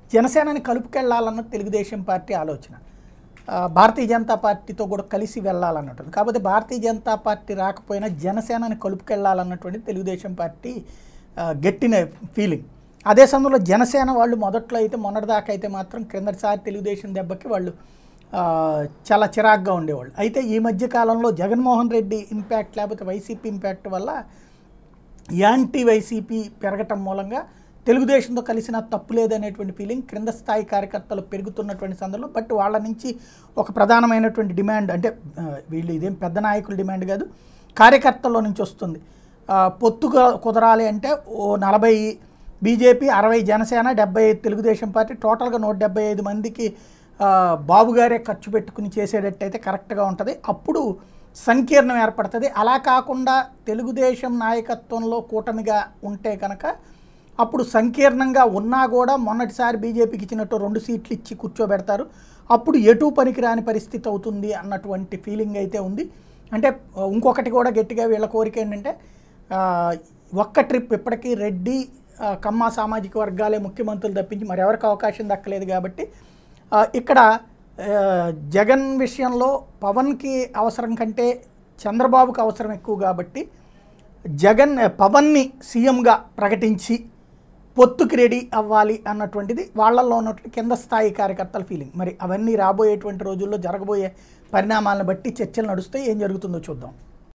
జనసేనని కలుపుకెళ్లాలన్నది Telugu Desam party ఆలోచన ఆ, భారతీయ జనతా పార్టీతో కూడా కలిసి వెళ్ళాలన్నట్టు కాకపోతే భారతీయ జనతా పార్టీ రాకపోయినా జనసేనని కలుపుకెళ్లాలన్నటువంటి తెలుగుదేశం పార్టీ ఆ, గట్టిన ఫీలింగ్ అదే సమయంలో జనసేన వాళ్ళు మొదట్లో అయితే మొన్నటిదాకా అయితే మాత్రం క్రిందటిసారి తెలుగుదేశం దెబ్బకి వాళ్ళు ఆ, చాలా చిరాగ్గా ఉండేవాళ్ళు అయితే ఈ మధ్య కాలంలో జగన్మోహన్ రెడ్డి ఇంపాక్ట్ లేకపోతే వైసీపీ ఇంపాక్ట్ వల్ల యాంటీ వైసీపీ పెరగటం మూలంగా తెలుగుదేశంతో కలిసిన తప్పు లేదనేటువంటి ఫీలింగ్ క్రింద స్థాయి కార్యకర్తలు పెరుగుతున్నటువంటి సందర్భంలో బట్ వాళ్ళ నుంచి ఒక ప్రధానమైనటువంటి డిమాండ్ అంటే ఆ, వీళ్ళు ఇదేం పెద్ద నాయకుల డిమాండ్ కాదు కార్యకర్తల్లో నుంచి వస్తుంది ఆ, పొత్తు కు- కుదరాలి అంటే ఓ నలభై బీజేపీ అరవై జనసేన డెబ్బై ఐదు తెలుగుదేశం పార్టీ టోటల్గా నూట డెబ్బై ఐదు మందికి ఆ, బాబు గారే ఖర్చు పెట్టుకుని చేసేటట్టయితే కరెక్ట్గా ఉంటుంది అప్పుడు సంకీర్ణం ఏర్పడుతుంది అలా కాకుండా తెలుగుదేశం నాయకత్వంలో కూటమిగా ఉంటే కనుక అప్పుడు సంకీర్ణంగా ఉన్నా కూడా మొన్నటిసారి బీజేపీకి ఇచ్చినట్టు రెండు సీట్లు ఇచ్చి కూర్చోబెడతారు అప్పుడు ఎటు పనికిరాని పరిస్థితి అవుతుంది అన్నటువంటి ఫీలింగ్ అయితే ఉంది అంటే ఆ, ఇంకొకటి కూడా గట్టిగా వీళ్ళ కోరిక ఏంటంటే ఆ, ఒక్క ట్రిప్ ఇప్పటికీ రెడ్డి ఆ, కమ్మ సామాజిక వర్గాలే ముఖ్యమంత్రులు తప్పించి మరి ఎవరికి అవకాశం దక్కలేదు కాబట్టి ఆ, ఇక్కడ ఆ, జగన్ విషయంలో పవన్కి అవసరం కంటే చంద్రబాబుకి అవసరం ఎక్కువ కాబట్టి జగన్ పవన్ని సీఎంగా ప్రకటించి పొత్తుకి రెడీ అవ్వాలి అన్నటువంటిది వాళ్ళల్లో ఉన్నటువంటి కింద స్థాయి కార్యకర్తల ఫీలింగ్ మరి అవన్నీ రాబోయేటువంటి రోజుల్లో జరగబోయే పరిణామాలను బట్టి చర్చలు నడుస్తాయి ఏం జరుగుతుందో చూద్దాం